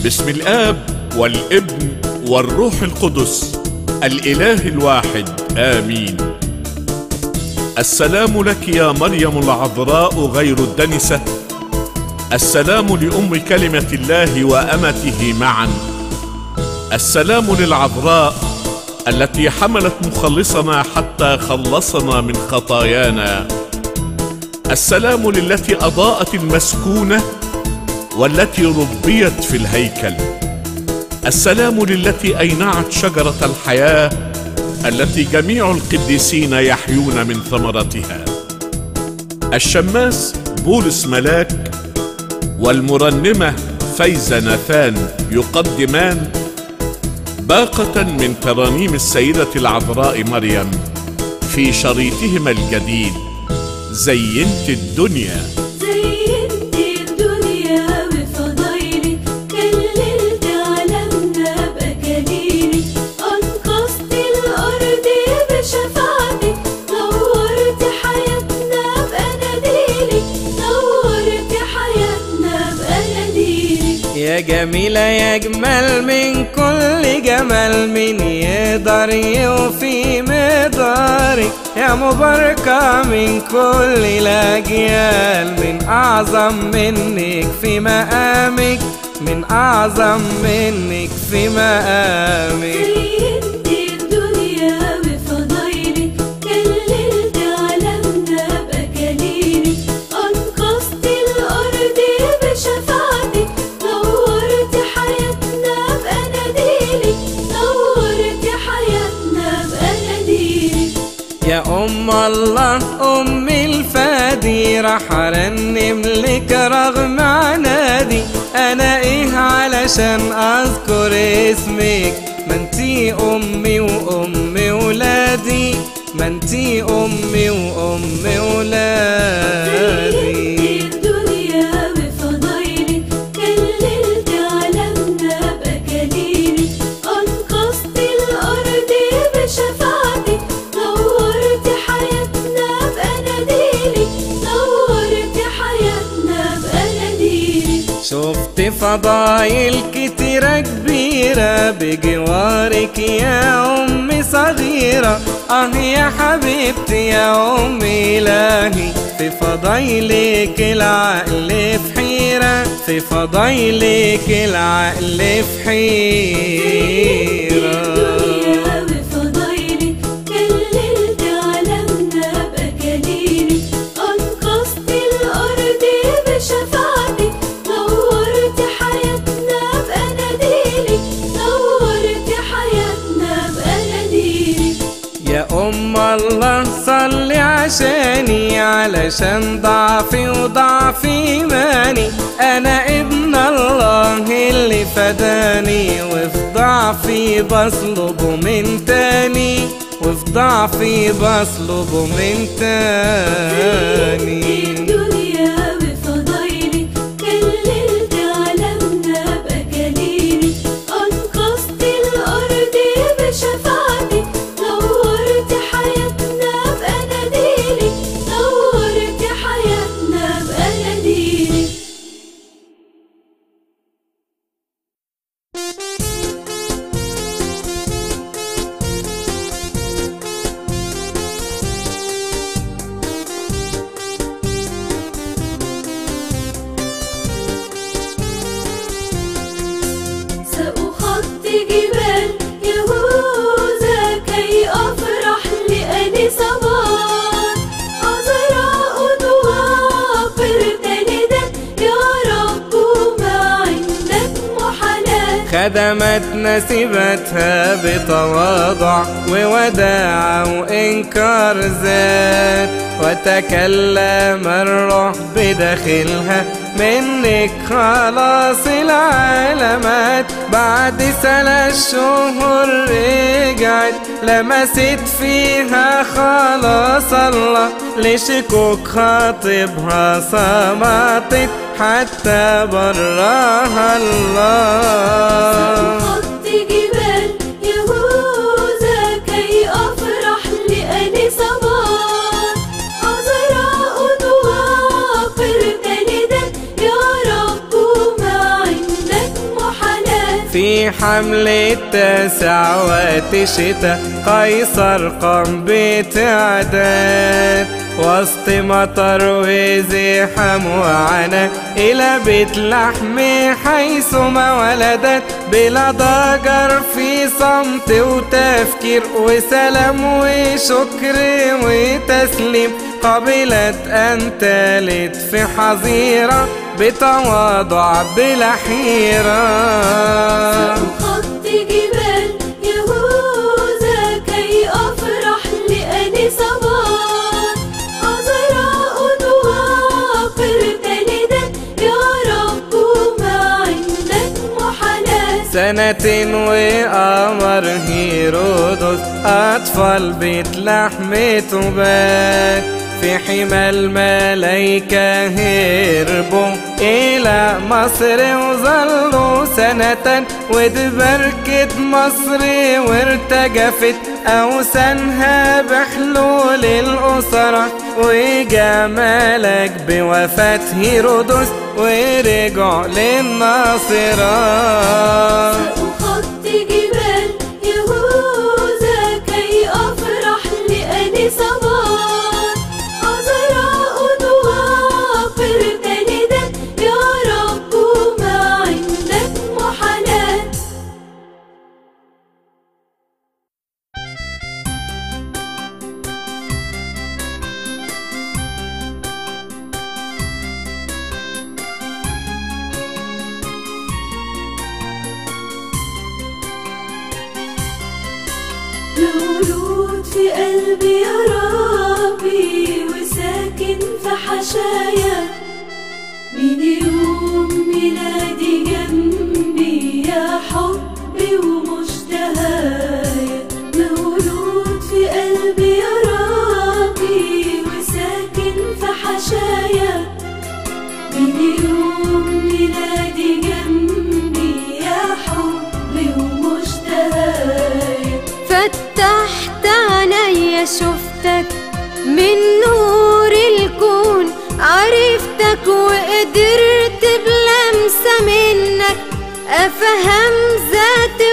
باسم الاب والابن والروح القدس الاله الواحد امين السلام لك يا مريم العذراء غير الدنسه السلام لام كلمه الله وامته معا السلام للعذراء التي حملت مخلصنا حتى خلصنا من خطايانا السلام للتي اضاءت المسكونه والتي ربيت في الهيكل السلام للتي اينعت شجره الحياه التي جميع القديسين يحيون من ثمرتها الشماس بولس ملاك والمرنمه فايزه ناثان يقدمان باقه من ترانيم السيده العذراء مريم في شريطهما الجديد زينت الدنيا زينت الدنيا بفضايلك كللت عالمنا بأكاليلك أنقذت الأرض بشفاعتك نورت حياتنا بأناديلك نورت حياتنا بأناديلك يا جميلة يا جمال من كل جمال من يقدر يوفي مقدارك يا مباركة من كل الأجيال من أعظم منك في مقامك من أعظم منك في مقامك زينت الدنيا بفضايلك كللت عالمنا بأكاليلك أنقذت الأرض بشفاعتك نورت حياتنا بأناديلك نورت حياتنا بأناديلك يا أم الله أم الفادي راح أرنم لك رغم عنادي أنا إيه علشان أذكر اسمك ما انتي أمي وأم ولادي ما انتي أمي وأم ولادي الدنيا بفضايلك كللت عالمنا بأكاليلك أنقذت الأرض بشفاعتك نورت حياتنا بأناديلك نورت حياتنا بأناديلك شفت فضايل كتيرة كبيرة بجوارك يا أمي صغيرة آه يا حبيبتي يا أمي إلهي في فضايلك العقل في حيرة في فضايلك العقل في حيرة الدنيا بفضايلك كللت عالمنا بأكاليلك أنقذت الأرض بشفاعتك نورت حياتنا بأناديلك نورت حياتنا بأناديلك يا أم الله صلي عشاني علشان ضعفي وضعف إيماني أنا ابن الله اللي فداني وفي ضعفي بصلبه من تاني وفي ضعفي بصلبه من تاني الدنيا بفضايلك كللت عالمنا بأكاليلك أنقذت الأرض بشفاعتك نورت حياتنا بأناديلك نورت حياتنا بأناديلك سأخط جبال يهوذا كي أفرح لأني صبار عذراء وافر تلدا يا رب ما عندك محالات خدمت نسيبتها بتواضع ووداع وإنكار ذات وتكلم الروح بداخلها منك خلاص العالمات بعد ثلاث شهور رجعت لمست فيها خلاص الله لشكوك خاطبها صمتت حتى براها الله سأخط جبال يهوذا كي أفرح لأني صبار عذراء وافر تلدا يا رب ما عندك محال في حمل التاسع وتشتا قيصر قام بتعداد وسط مطر وزحام وعنا إلى بيت لحم حيث ما ولدت بلا ضجر في صمت وتفكير وسلام وشكر وتسليم قبلت أن تلد في حظيرة بتواضع بلا حيرة خط جبال يهوذا كي أفرح لأني صبات عذراء وعاقر تلدا يا رب ما عندك محالات سنة وقمر هيرودس أطفال بيت لحم تبات في حمى الملايكة هربوا إلى مصر وظلوا سنة واتبركت مصر وارتجفت أوسانها بحلول الأسرة وجمالك بوفاة هيرودس ورجعوا للناصرة خط جبال يهوذا كي أفرح لأني صبات عذراء وعاقر تلدا يا رب ما عندك محالات مولود في قلبي يا ربي وساكن في حشايا من يوم ميلادي جنبي يا حبي ومشتهايا مولود في قلبي يا ربي وساكن في حشايا من يوم ميلادي جنبي يا حبي ومشتهايا فتحت عينيا شفتك من نور الكون عرفتك وقدرت بلمسة منك أفهم ذاتي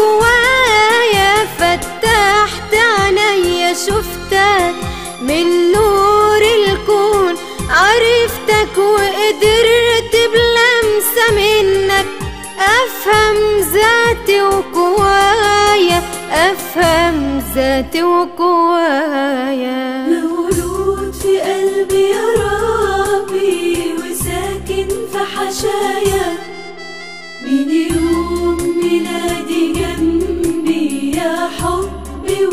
وقوايا فتحت عينيا شفتك من نور الكون عرفتك وقدرت بلمسة منك أفهم ذاتي وقوايا أفهم ذاتي وقوايا مولود في قلبي يا ربي وساكن في حشايا من يوم ميلادي جنبي يا حبي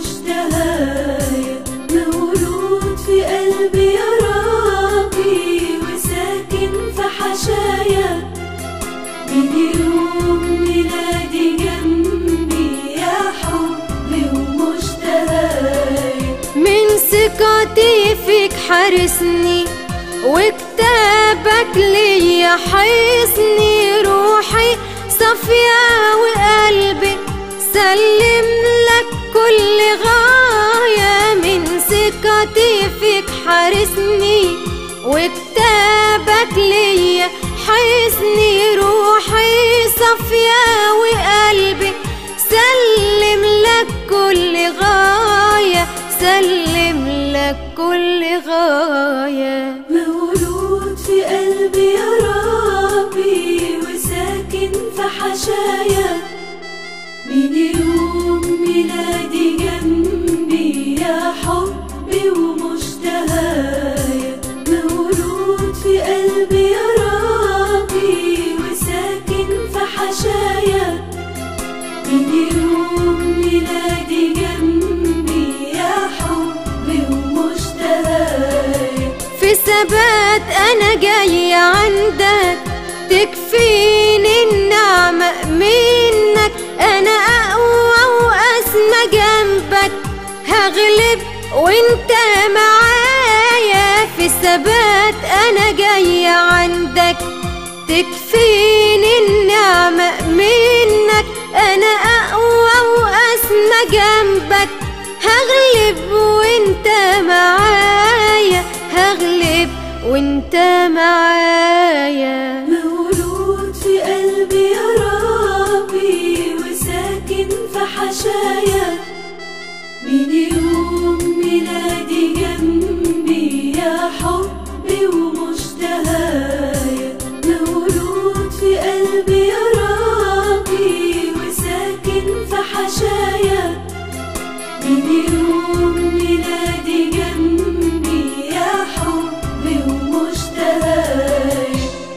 ومشتهايا مولود في قلبي يا ربي وساكن في حشايا من يوم ميلادي جنبي يا حبي ومشتهايا من ثقتي فيك حارسني وكتابك ليا حيصني روحي صافية وقلبي سلم لك كل غاية من ثقتي فيك حارسني وكتابك ليا حيصني روحي صافية وقلبي سلم لك كل غاية سلم لك كل غاية مولود في قلبي يا ربي وساكن في حشايا من يوم ميلادي جنبي يا حبي ومشتهايا مولود في قلبي يا ربي وساكن في حشايا من يوم ميلادي جنبي يا حبي ومشتهايا في ثبات أنا جاي عندك تكفيني النعمة منك أنا أقوى وأسمى جنبك هغلب وانت معايا في ثبات أنا جاي عندك تكفيني النعمة منك أنا أقوى وأسمى جنبك هغلب وانت معايا هغلب وانت معايا مولود في قلبي يا ربي حشايا من يوم ميلادي جنبي يا حبي ومشتهايا مولود في قلبي يا ربي وساكن في حشايا من يوم ميلادي جنبي يا حبي ومشتهايا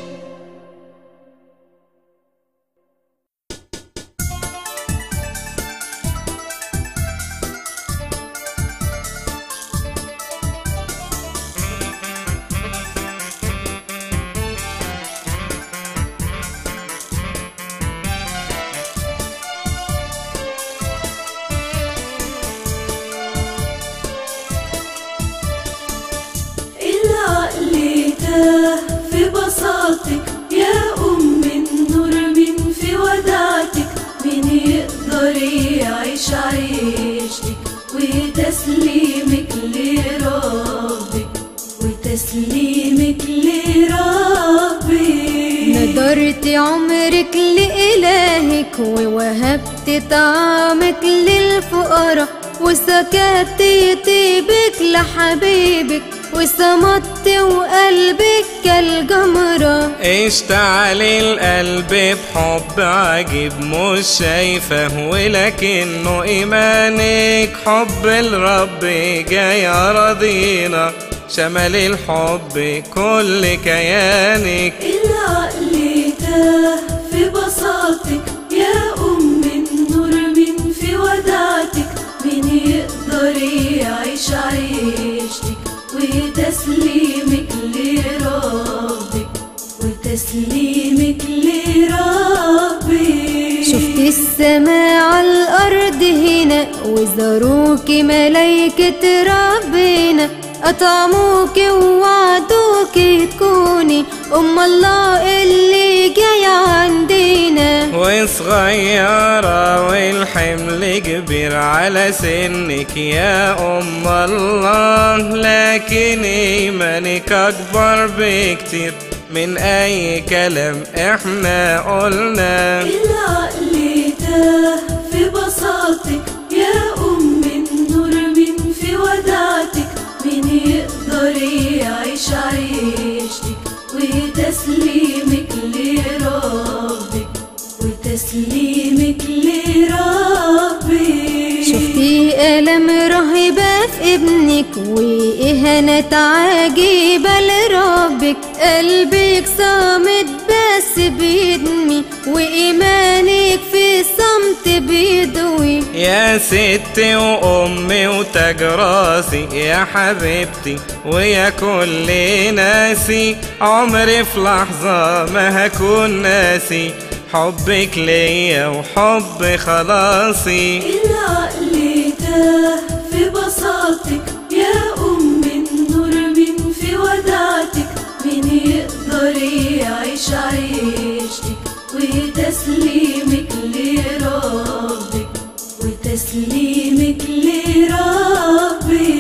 العقل تاه في بساطتك يا أم النور من في ودعتك مين يقدر يعيش عيشتك وتسليمك لربك وتسليمك لربك نظرت عمرك لإلهك ووهبت طعامك للفقراء وسكت طيبك لحبيبك وصمت وقلبك كالجمرة اشتعل القلب بحب عجيب مش شايفه ولكنه ايمانك حب الرب جاي راضينا شمل الحب كل كيانك العقل تاه في بساطتك يا أم النور من في ودعتك مين يقدر يعيش عيشتك وتسليمك لربك وتسليمك لربك شفت السماء على الأرض هنا وزاروك ملايكة ربنا أطعموك ووعدوك تكوني أم الله اللي جاية عندنا وصغيرة والحمل كبير على سنك يا أم الله لكن إيمانك أكبر بكتير من أي كلام إحنا قلنا العقل تاه في بساطتك يا أم النور من في ودعتك مين يقدر يعيش عيشتك وتسليمك لربك وتسليمك لربك شفتي ألم رهيبة في ابنك وإهانة عجيبة لربك قلبك صامت بس بيدمي وإيمانك في الصمت بيضوي يا ستي وأمي وتاج راسي يا حبيبتي ويا كل ناسي عمري في لحظة ما هكون ناسي حبك ليا وحب خلاصي العقل تاه في بساطتك يا أم النور من في ودعتك مين يقدر يعيش عيشتك وتسليمك لربك وتسليمك لربك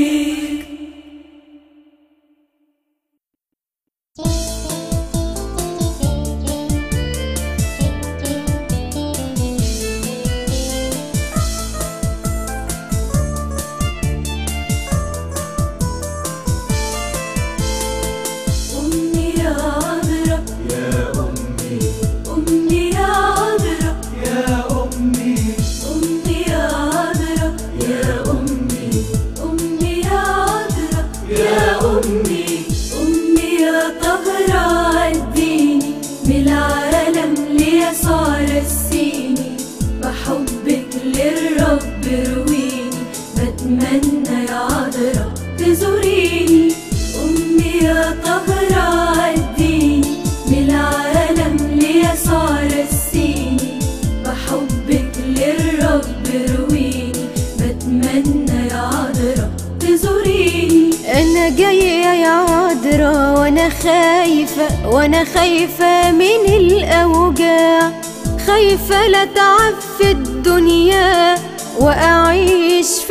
أمي يا عذرا يا أمي أمي يا عذرا يا أمي أمي يا عذرا يا أمي أمي يا عذرا يا أمي أمي يا طهرة عديني من العالم ليسوع رسيني بحبك للرب رويني بتمنى يا عذرا تزوريني أمي يا طهرة عديني من العالم ليسوع رسيني بحبك للرب رويني بتمنى يا عذرا تزوريني أنا جاية يا عذرا وأنا خايفة وأنا خايفة من الأوجاع خايفة لا تعب في الدنيا وأعيش في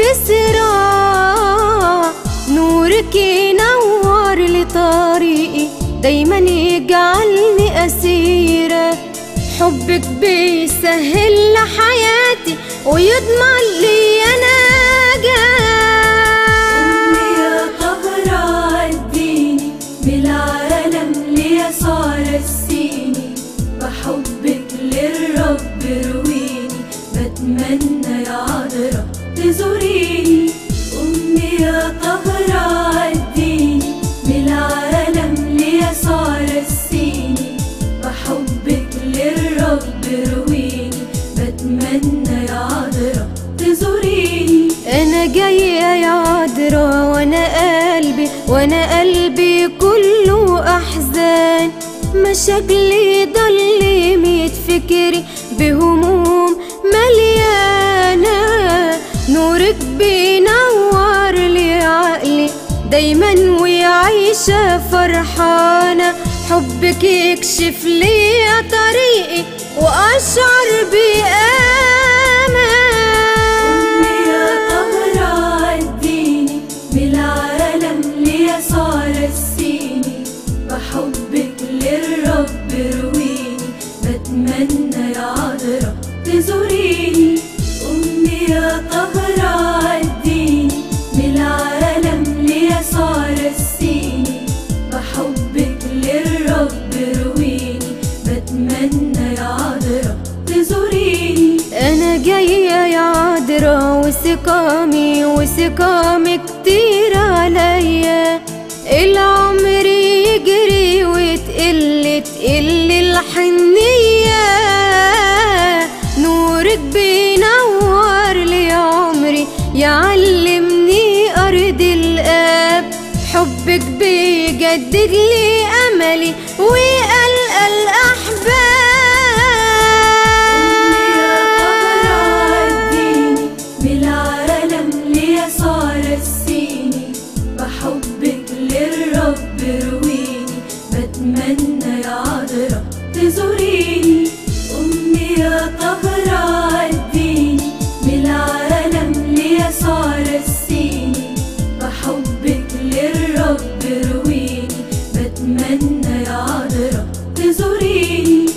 صراع نورك ينور لي طريقي دايما يجعلني أسيرة حبك بيسهل لي حياتي ويضمن لي انا أمي يا طهرة عديني بالعالم ليسوع رسيني بحبك للرب رويني بتمنى يا عذرا تزوريني أمي يا طهرة عديني بالعالم ليسوع رسيني بحبك للرب رويني بتمنى يا عذرا تزوريني انا جاية يا عذرا وانا قلبي وانا قلبي كله احزان مشاكلي ضلمت فكري بهموم مليانة نورك بينور لي عقلي دايما وعايشة فرحانة حبك يكشف لي طريقي واشعر أمي يا بأمان طهرة عديني بالعالم ليسوع رسيني بحبك للرب رويني بتمنى يا عذرا تزوريني أمي يا طهرة عديني بالعالم ليسوع رسيني بحبك للرب رويني بتمنى يا عذرا تزوريني انا جاية يا عذرا وسقامي وسقامي كتير عليا العمر يجري وتقل تقل الحنية نورك بينور لي عمري يعلمني أرض الآب حبك بيجدد لي أملي وقلق أمي يا طهرة الأحباب عديني بالعالم ليسوع رسيني بحبك للرب رويني بتمنى يا عذرا تزوريني أمي يا طهرة عديني بالعالم ليسوع رسيني بحبك للرب رويني بتمنى يا عذرا تزوريني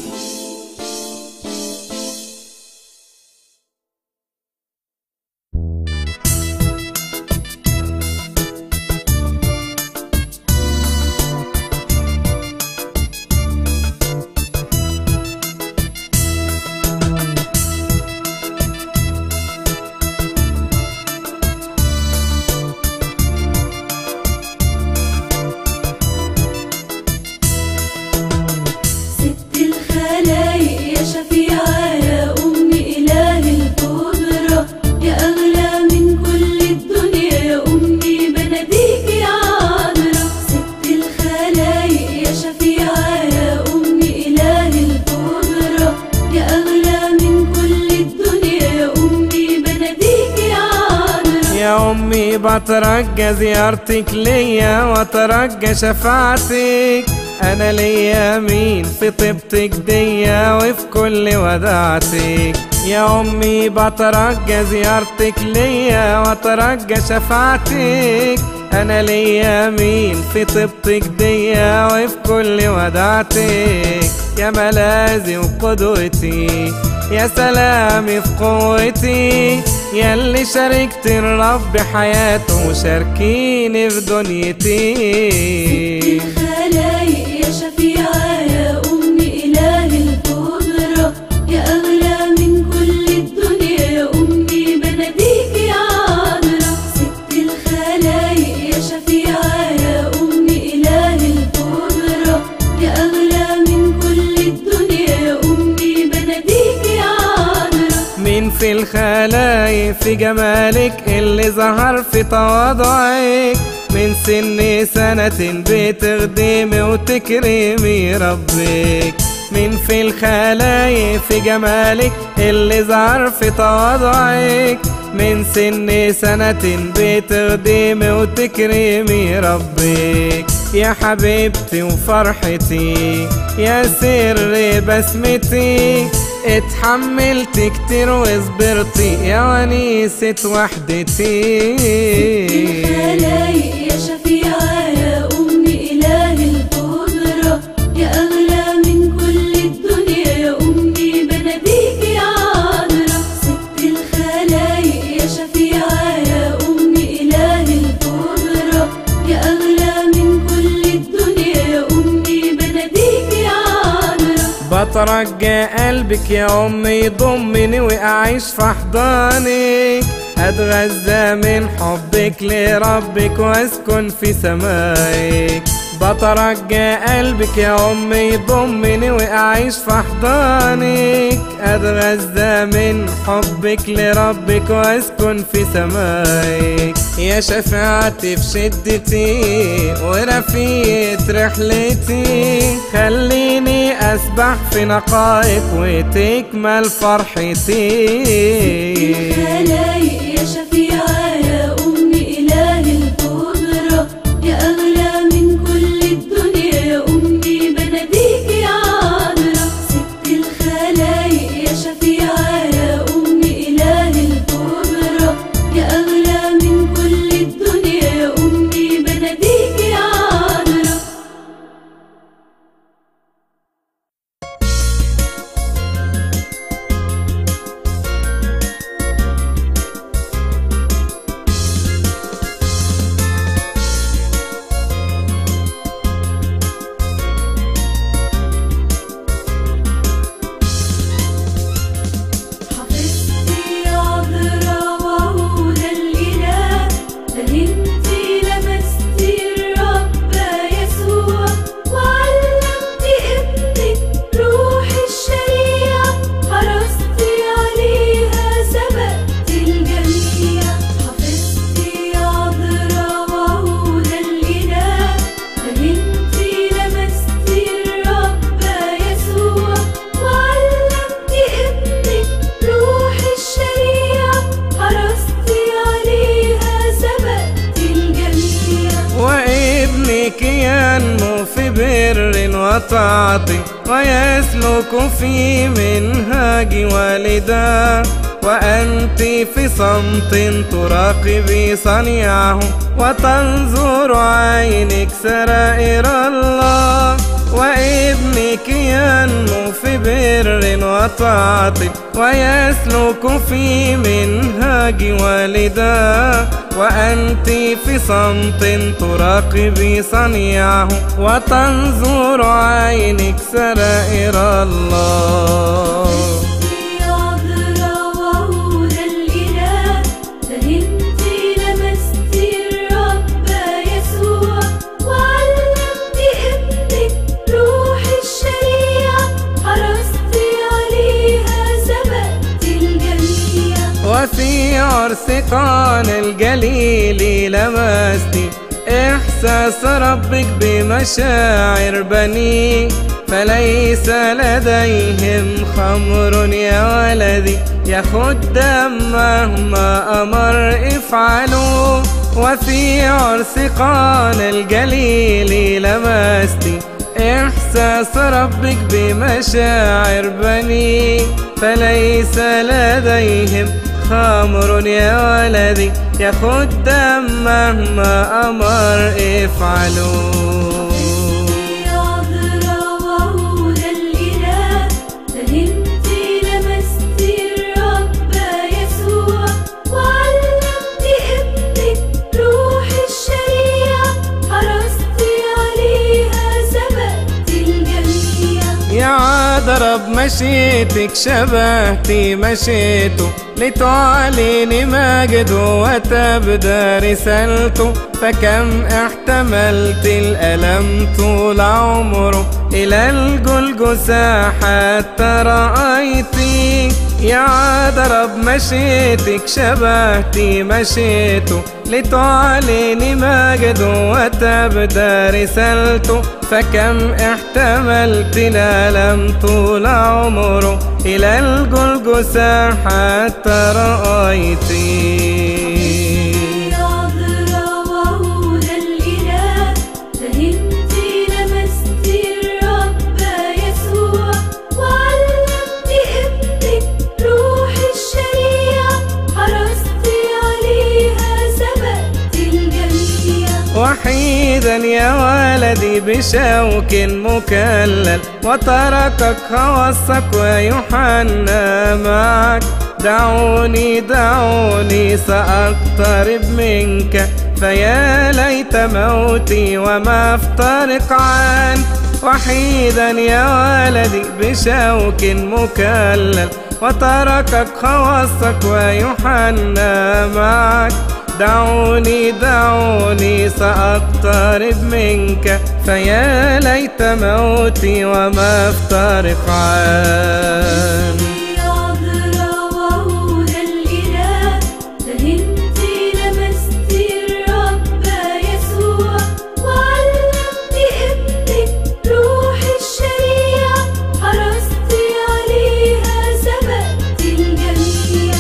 ست الخلايق يا شفيعة يا أم إله القدرة يا أغلى من كل الدنيا يا أمي بناديك يا عذرا ست الخلايق يا شفيعة يا أم إله القدرة يا أغلى من كل الدنيا يا أمي بناديك يا عذرا يا أمي بترجى زيارتك ليا وترجى شفاعتك أنا ليا مين في طيبتك ديا وفي كل وداعتك يا أمي بترجى زيارتك ليا وترجى شفاعتك أنا ليا مين في طيبتك ديا وفي كل وداعتك يا ملاذي وقدوتي يا سلامي في قوتي يا اللي شاركت الرب حياته وشاركيني في دنيتي الخلايق يا شفيعة يا أم إله القدرة يا أغلى من كل الدنيا يا أمي بناديك يا عذرا ست الخلايق يا شفيعة يا أم إله القدرة يا أغلى من كل الدنيا يا أمي بناديك يا عذرا مين في الخلايق في جمالك اللي ظهر في تواضعك من سن سنة بتخدمي وتكرمي ربك من في الخلايق في جمالك اللي ظهر في تواضعك من سن سنة بتخدمي وتكرمي ربك يا حبيبتي وفرحتي يا سر بسمتي اتحملت كتير وصبرتي يا ونيسة وحدتي الخلايق يا شفيعة يا أم إله القدرة يا أغلى من كل الدنيا يا أمي بناديك يا عذرا ست الخلايق بترجى قلبك يا أمي يضمني وأعيش في أحضانك أتغذى من حبك لربك وأسكن في سمائك بترجى قلبك يا أمي يضمني وأعيش في أحضانك أتغذى من حبك لربك وأسكن في سمائك يا شفاعتي في شدتي ورفيقة رحلتي خليني أسبح في نقائك وتكمل فرحتي الخلايق يا شفيعة يا أم إله القدرة يا أغلى من كل الدنيا يا أمي بناديك يا عذرا ست الخلايق يا شفيعة يا أم إله القدرة يا أغلى من كل الدنيا يا أمي بناديك يا عذرا حفظتي عذرا وعود الإله فهمتي لمستي الرب يسوع وعلمتي ابنك روح الشريعة حرصتي عليها سبقت الجميع حفظتي عذرا وعود الإله فهمتي لمستي الرب يسوع وعلمتي ابنك روح الشريعة حرصتي عليها سبقت الجميع وابنك ينمو في بر وطاعة ويسلك في منهاج والداه وأنت في صمت تراقبي صنيعه وتنظر عينك سرائر الله وابنك ينمو في بر وطاعة ويسلك في منهاج والداه وأنت في صمت تراقبي صنيعه وتنظر عينك سرائر الله حفظتي عذرا وعود الإله فهمتي لمستي الرب يسوع وعلمتي ابنك روح الشريعة حرصتي عليها سبقت الجميع وفي عرس قان الجليل لمستي إحساس ربك بمشاعر بني فليس لديهم خمر يا ولدي يا خدام مهما أمر افعلوا وفي عرس قان الجليل لمستي إحساس ربك بمشاعر بني فليس لديهم خمر يا ولدي يا خدام مهما أمر افعلوا حفظتي عذرا وعود الإله فهمتي لمستي الرب يسوع وعلمتي ابنك روح الشريعة حرصتي عليها سبقت الجميع يا عذرب مشيتك شبهتي مشيته لتعلن مجده وتبدأ رسالته فكم احتملت الألم طول عمره إلى الجلجسة حتى رأيتي يا عذرب مشيتك شبهتي مشيته لتعلن مجده وتبدأ رسالته فكم احتملت الألم طول عمره إلى الجلجسة حتى رأيتي عذرا وعود الإله فهمتي لمستي الرب يسوع وعلمتي ابنك روح الشريعة حرصتي عليها سبقت الجميع وحيدا يا ولدي بشوك مكلل وتركك خواصك ويوحنا معك دعوني دعوني سأقترب منك فيا ليت موتي وما افترق عنك وحيدا يا ولدي بشوك مكلل وتركك خواصك ويوحنا معك دعوني دعوني سأقترب منك فيا ليت موتي وما افترق عني يا عذراء وعود الإله فهمتي لمستي الرب يسوع وعلمتي ابنك روح الشريعة حرصتي عليها سبقت الجميع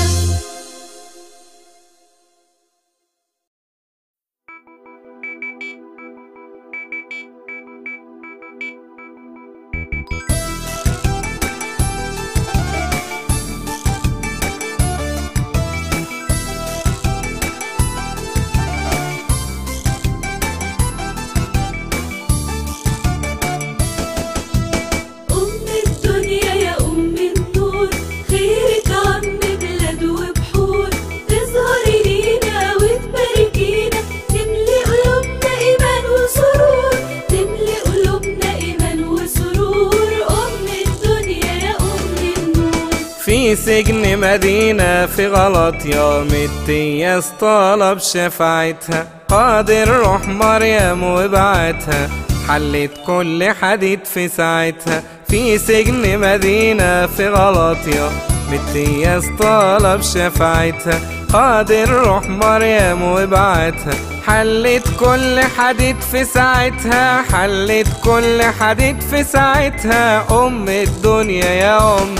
أم الدنيا يا أم النور خيرك عم بلاد وبحور تظهري لينا وتباركينا تملي قلوبنا إيمان وسرور تملي قلوبنا إيمان وسرور أم الدنيا يا أم النور في سجن مدينة في غلط يا متياس طلب شفاعتها قادر روح مريم وبعتها حلت كل حديد في ساعتها في سجن مدينة في غلط يا متياس طلب شفاعتها قادر روح مريم وبعتها حلت كل حديد في ساعتها حلت كل حديد في ساعتها أم الدنيا يا أم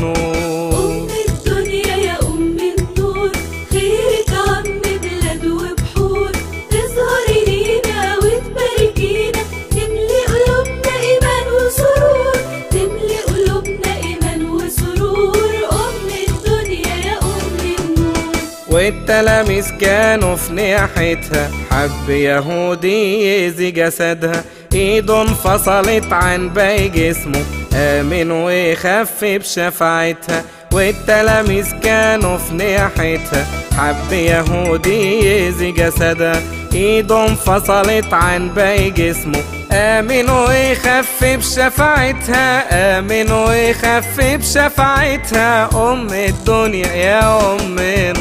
النور أم الدنيا يا أم النور خيرك عم بلاد وبحور تظهري لينا وتباركينا تملي قلوبنا إيمان وسرور تملي قلوبنا إيمان وسرور أم الدنيا يا أم النور والتلاميذ كانوا في ناحيتها حب يهودي يأذي جسدها ايده انفصلت عن باقي جسمه آمن وخف بشفاعتها والتلاميذ كانوا في ناحيتها حب يهودي يأذي جسدها ايده انفصلت عن باقي جسمه آمن ويخف بشفاعتها آمن ويخف بشفاعتها أم الدنيا يا أم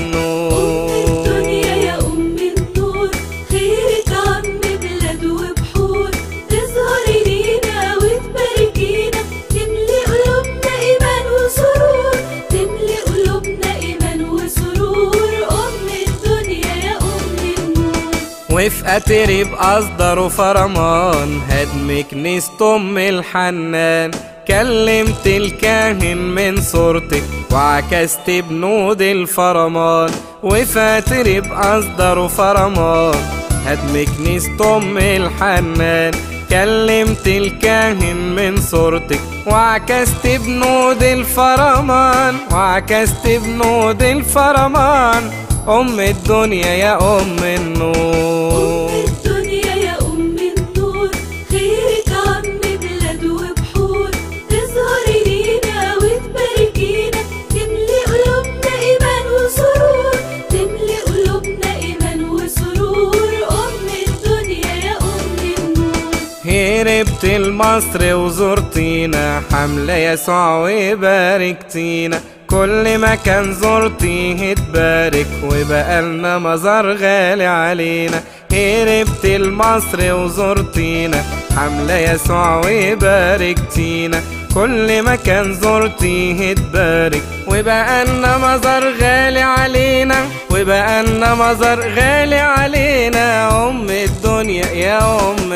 النور الدنيا يا أم النور خيرك عم بلاد وبحور تظهري لينا وتباركينا تملي قلوبنا إيمان وسرور تملي قلوبنا إيمان وسرور أم الدنيا يا أم النور وفي أتري بأصدر وفرمان هدم كنيسة أم الحنان كلمت الكاهن من صورتك وعكست بنود الفرمان وفي أتري بأصدر وفرمان هدم كنيسة أم الحنان كلمت الكاهن من صورتك وعكست بنود الفرمان وعكست بنود الفرمان أم الدنيا يا أم النور أم الدنيا يا أم النور خيرك عم بلاد وبحور تظهري لينا وتباركينا تملي قلوبنا إيمان وسرور تملي قلوبنا إيمان وسرور أم الدنيا يا أم النور هربت لمصر وزرتينا حملة يسوع وباركتينا كل مكان زرتيه اتبارك وبقالنا مزار غالي علينا هربت لمصر وزرتينا حملة يسوع وباركتينا كل مكان زرتيه اتبارك وبقالنا مزار غالي علينا وبقالنا مزار غالي علينا أم الدنيا يا أم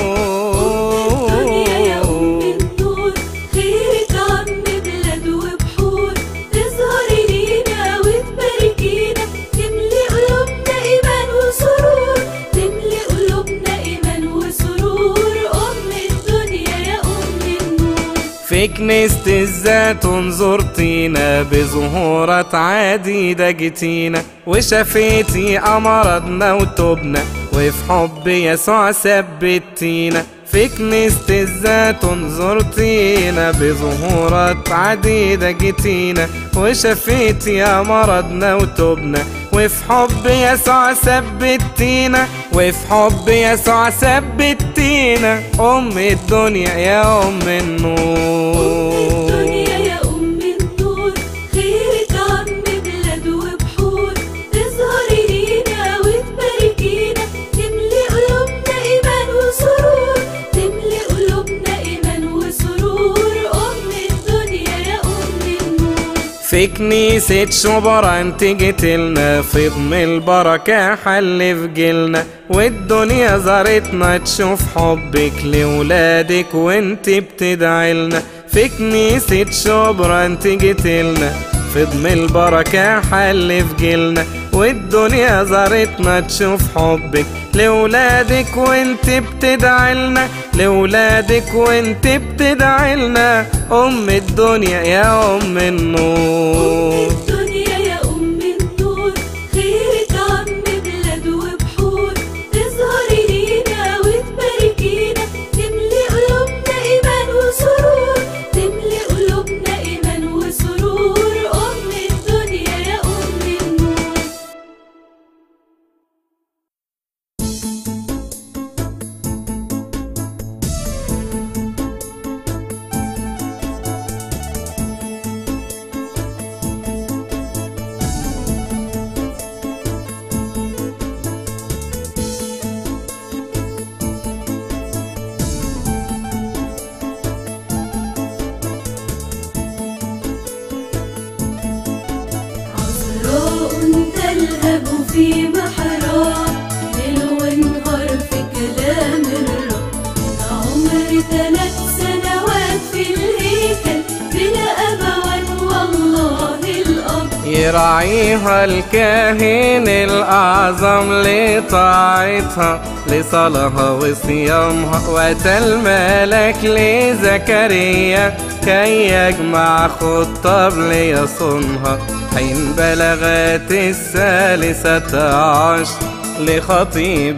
الدنيا يا أم النور النور خيرك عم بلاد وبحور تظهري لينا وتباركينا تملي قلوبنا إيمان وسرور تملي قلوبنا إيمان وسرور أم الدنيا يا أم النور في كنيسة الزيتون زرتينا بظهورات عديدة جتينا وشفيتي أمراضنا وتوبنا وفي حب يسوع ثبتينا في كنيسة الزيتون زرتينا بظهورات عديدة جتينا وشفيتي أمراضنا وتوبنا وفي حب يسوع ثبتينا وفي حب يسوع ثبتينا أم الدنيا يا أم النور الدنيا يا أم النور خيرك عم بلاد وبحور تظهري لينا وتباركينا تملي قلوبنا إيمان وسرور تملي قلوبنا إيمان وسرور أم الدنيا يا أم النور في كنيسة شبرا تجتلنا في ضم البركة حل في جيلنا والدنيا زارتنا تشوف حبك لولادك وانت بتدعيلنا في كنيسة شبرا تجتلنا في ضم البركة حل في جيلنا والدنيا زارتنا تشوف حبك لولادك وانت بتدعيلنا لولادك وانت بتدعيلنا ام الدنيا يا ام النور الدنيا يا أم النور خيرك عم بلاد وبحور تظهري لينا وتباركينا تملي قلوبنا إيمان وسرور تملي قلوبنا إيمان وسرور أم الدنيا يا أم النور عذراء تلهب في محراب ليل ونهار في كلام الرب عمر ثلاث سنوات في الهيكل بلا أبوان والله الأب يراعيها الكاهن الأعظم لطاعتها لصلاها وصيامها وأتى الملك لزكريا كي يجمع خطاب ليصونها حين بلغت الثالثة عشر لخطيب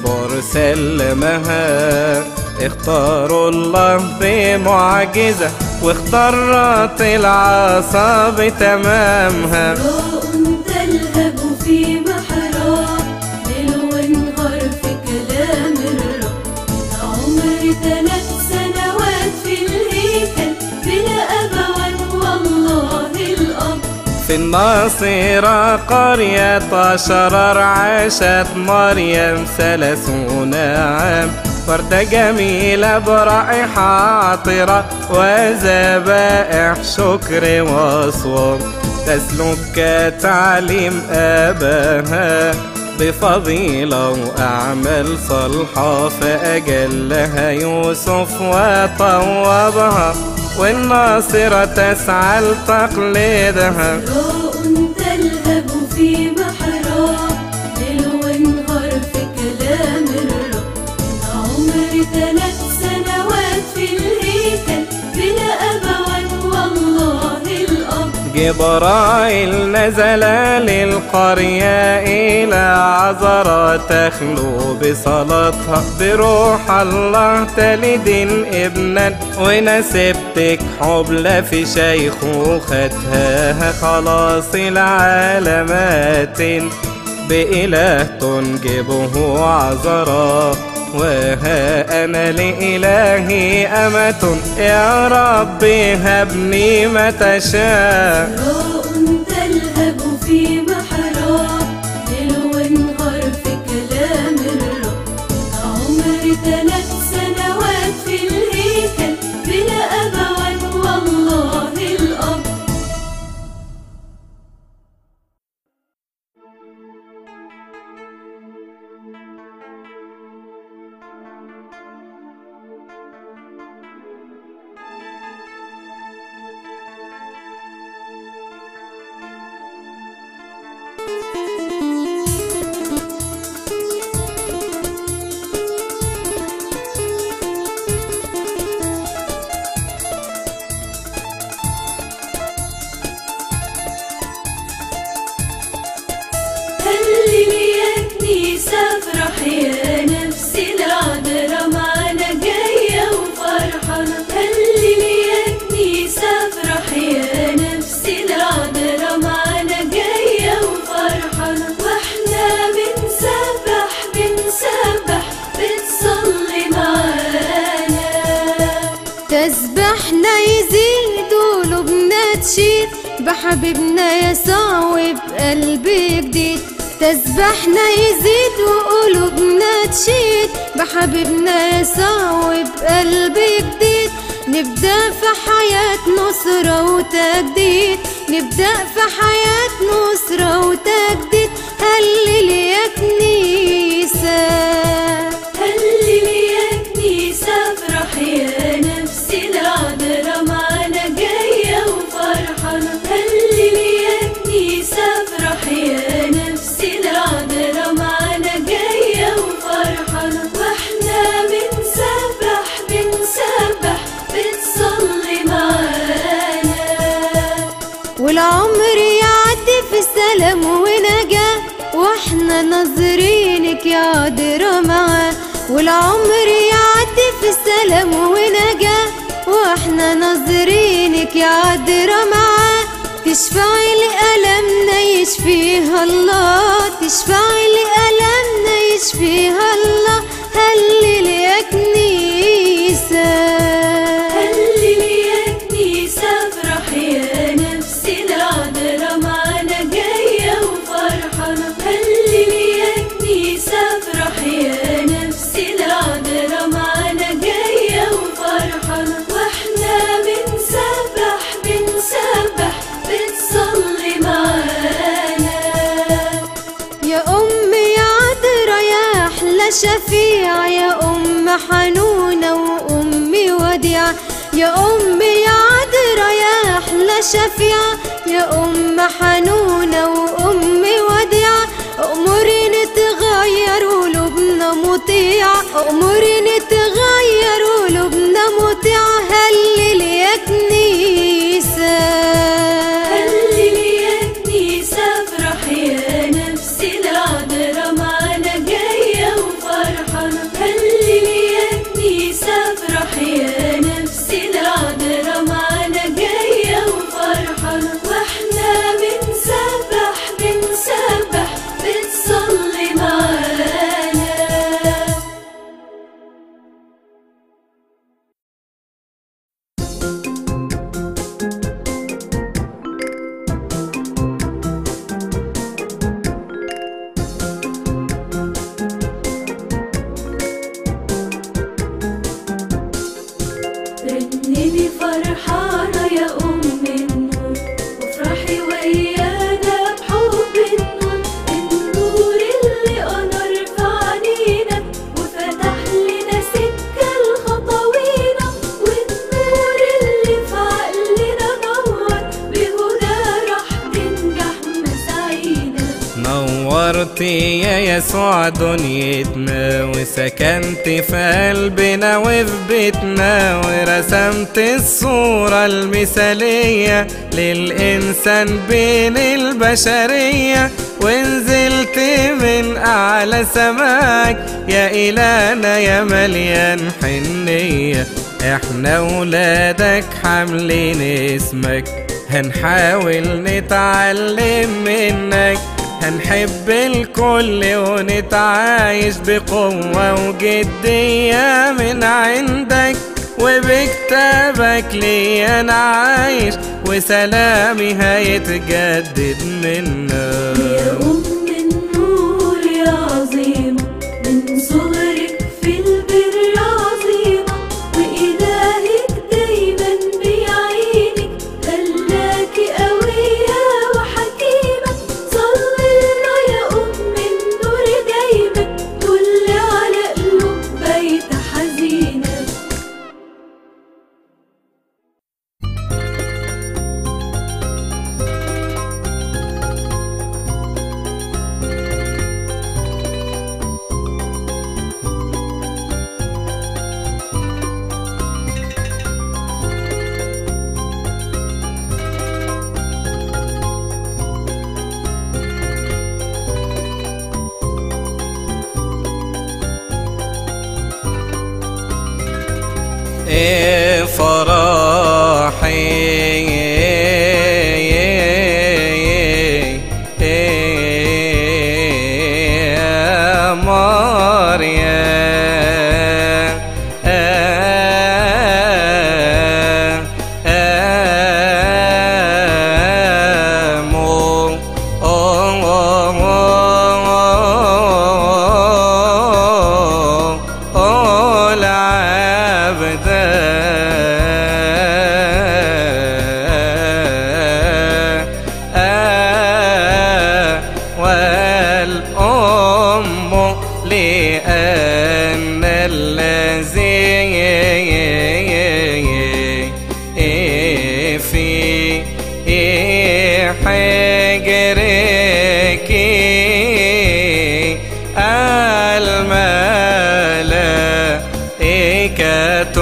برسلمها اختاروا الله بمعجزة واختارت العصا بتمامها عذراء تلهب في محراب ليل ونهار في كلام الرب عمر ثلاث سنوات في الهيكل بلا أبوان والله الأب في الناصرة قرية شرر عاشت مريم ثلاثون عام وردة جميلة برائحة عطرة وذبائح شكر وصوم تسلك تعليم آباها بفضيلة وأعمال صالحة فأجلها يوسف وطوبها والناصرة تسعى لتقليدها عذراء تلهب في محراب ليل ونهار في كلام الرب عمر ثلاث سنوات في الهيكل بلا أبوان والله الأب جبرائيل نزل للقرية إلى عذرا تخلو بصلاتها بروح الله تلد ابنا ونسبتك حبلى في شيخوختها خلاص العالمات بإله تنجبه عذرا وها أنا لإلهي أمة يا رب هبني ما تشاء عذراء تلهب في محراب ليل ونهار في كلام الرب عمر ثلاث سنوات في الهيكل بلا أبوان والله الأب هللي يا كنيسة افرح يا نفسي العذرا معانا جاية وفرحانة هللي يا كنيسة افرح يا نفسي العذرا معانا جاية وفرحانة بحبيبنا يسوع وبقلب جديد تسبحنا يزيد وقلوبنا تشيد بحبيبنا يسوع وبقلب جديد نبدأ في حياة نصرة وتجديد نبدأ في حياة نصرة وتجديد هلل يا كنيسة هلل يا كنيسة افرح يا نفسي العذرة معانا جاية وفرحانة هلل يا كنيسة افرح يا نفسي العذرة معانا جاية وفرحانة واحنا بنسبح بنسبح بتصلي معانا والعمر يعدي في سلام ونجاة واحنا ناظرينك يا عذرا معاه والعمر يعدي في سلام ونجاة واحنا ناظرينك يا عذرا معاه تشفعي لألمنا يشفيها الله تشفعي لألمنا يشفيها الله هلل يا كنيسة هلل يا كنيسة افرح يا نفسي العذرة معانا جاية وفرحانة هلل يا كنيسة افرح يا نفسي العذرة معانا جاية وفرحانة واحنا بنسبح بنسبح بتصلي معانا يا أم يا عذرا يا أحلى شفيع يا أم حنونة وأمي وديعة يا أم يا عذرا يا أحلى شفيع يا أم حنونة وأمي وديعة أموري نتغير قلوبنا مطيعة أموري نتغير قلوبنا مطيعة هلل يا كنيسة هلل يا كنيسة افرح يا نفسي العذرة معانا جاية وفرحانة هلل يا كنيسة افرح يا نفسي العذرة معانا جاية وفرحانة واحنا بنسبح بنسبح بتصلي معانا رنمي فرحانة يا أم النور وافرحي ويانا بحب النور النور اللي أنار في عينينا وفتح لنا سكة الخطوينا والنور اللي في عقلنا نور بهدى راح تنجح مساعينا نورتي يا يسوع دنيتنا وسكنت في قلبنا وفي بيتنا ورسمت الصورة المثالية للإنسان بين البشرية ونزلت من أعلى سماك يا إلهنا يا مليان حنية احنا ولادك حاملين اسمك هنحاول نتعلم منك هنحب الكل ونتعايش بقوة وجدية من عندك وبكتابك لي أنا عايش وسلامي هيتجدد منا يا أم النور يا عظيمة من صغرك في البر عظيمة وإلهك دايما بيعينك خلاكي قوية وحكيمة صلي لنا يا أم النور دايما كل على قلوب بيت حزينة لأن الذي في حجرك الملائكة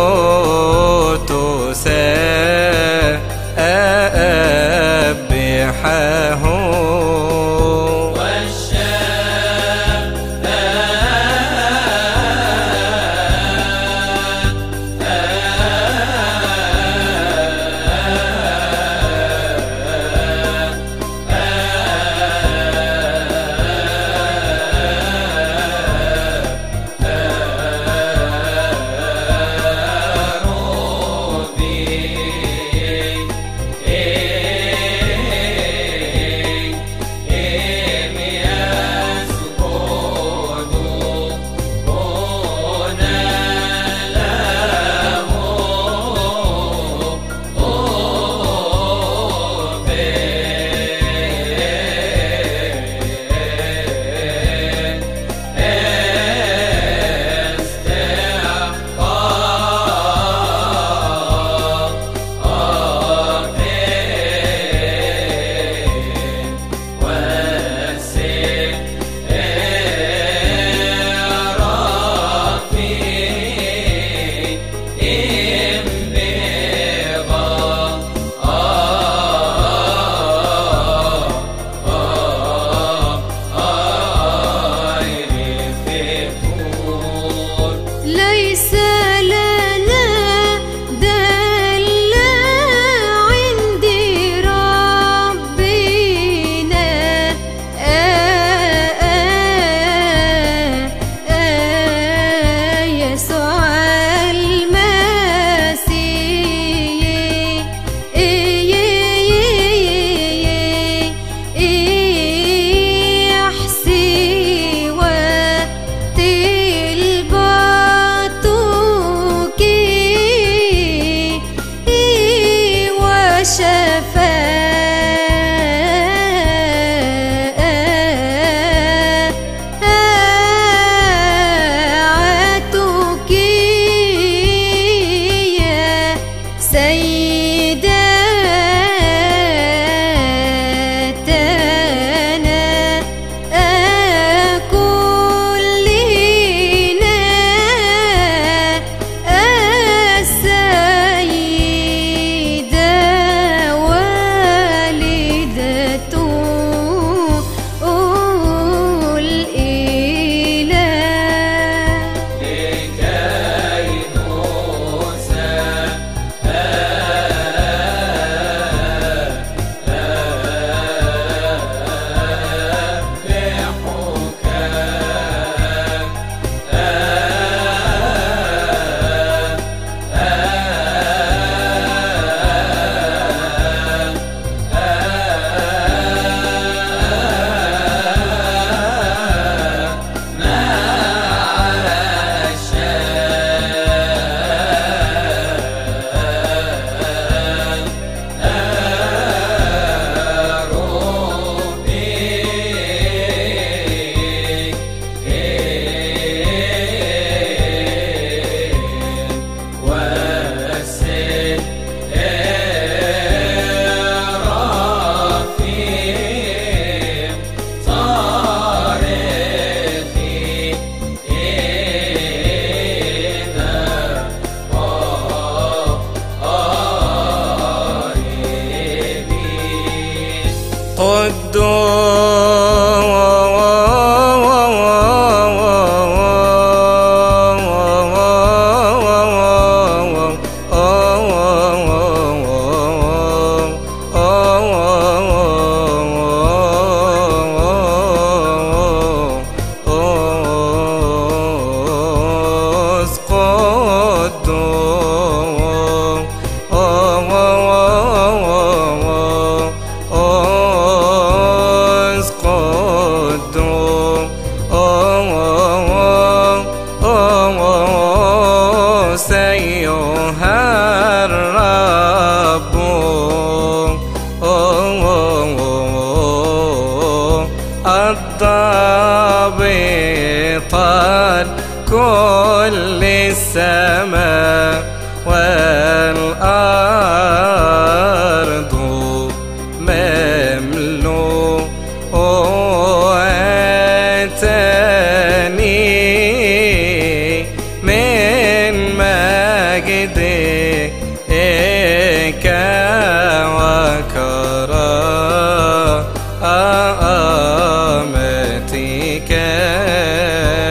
تسبحه ليس لنا دل عند ربنا آه آه آه يسوع المسيح يحسي وتلبطك وشفاعتك يا سيداتنا كلنا السيدة والدة الإله كل السماء والأرض مملوءتني من مجدك وكرامتك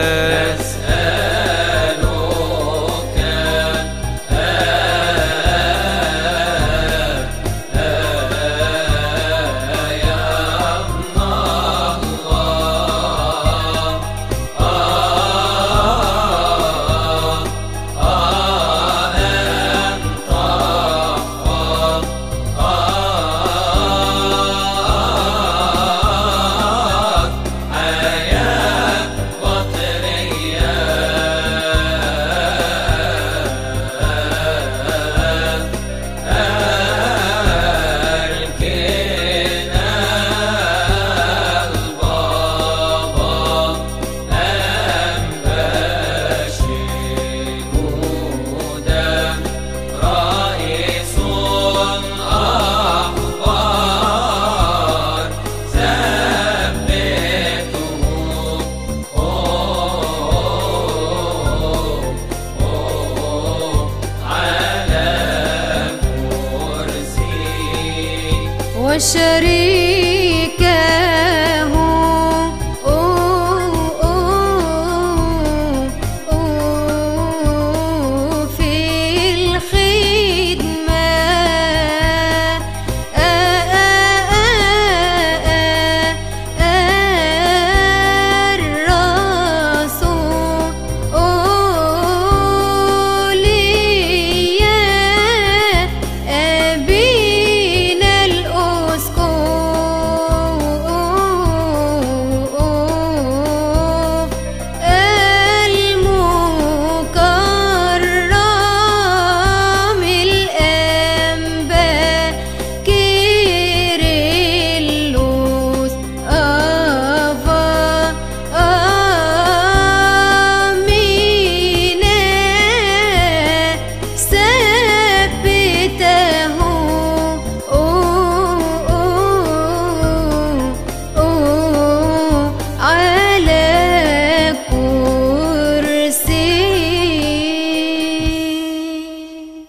وشريكه أوه أوه أوه في الخدمة آه آه آه آه الرسول أولياء أبينا الأسقف المكرم الأنبا كيرلس أفا أمينا ثبته أوه أوه أوه على كرسي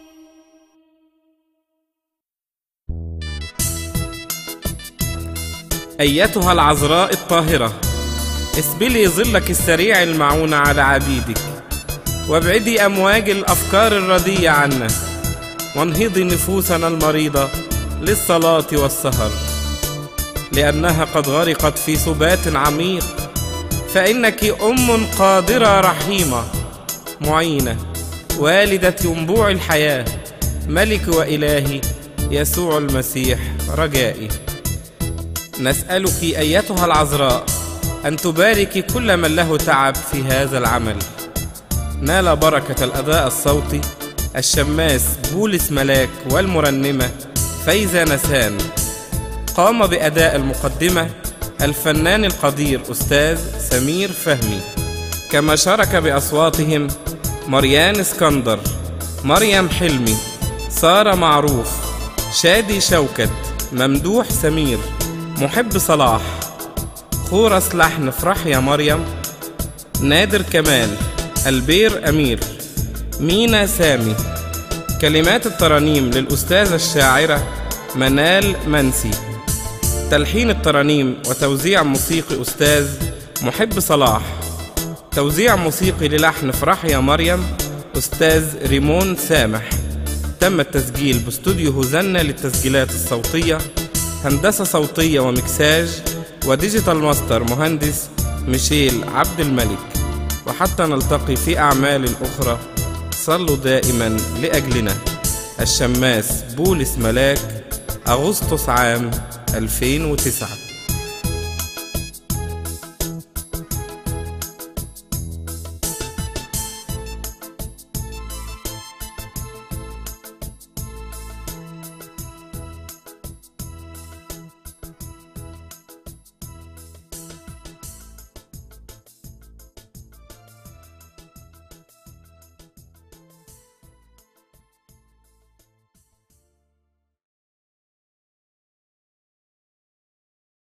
أيتها العذراء الطاهرة اسبلي ظلك السريع المعون على عبيدك وابعدي أمواج الأفكار الردية عنا وانهضي نفوسنا المريضة للصلاة والسهر لأنها قد غرقت في سبات عميق فإنك أم قادرة رحيمة معينة والدة ينبوع الحياة ملك وإلهي يسوع المسيح رجائي نسألك أيتها العذراء أن تباركي كل من له تعب في هذا العمل نال بركة الأداء الصوتي الشماس بولس ملاك والمرنمة فايزة نسان قام بأداء المقدمة الفنان القدير أستاذ سمير فهمي كما شارك بأصواتهم مريان اسكندر مريم حلمي سارة معروف شادي شوكت ممدوح سمير محب صلاح خورس لحن فرح يا مريم نادر كمال البير أمير مينا سامي كلمات الترانيم للأستاذة الشاعرة منال منسي تلحين الترانيم وتوزيع موسيقي أستاذ محب صلاح توزيع موسيقي للحن فرح يا مريم أستاذ ريمون سامح تم التسجيل باستوديو هوزنا للتسجيلات الصوتية هندسة صوتية ومكساج وديجيتال ماستر مهندس ميشيل عبد الملك وحتى نلتقي في أعمال أخرى صلوا دائما لأجلنا الشماس بولس ملاك أغسطس عام 2009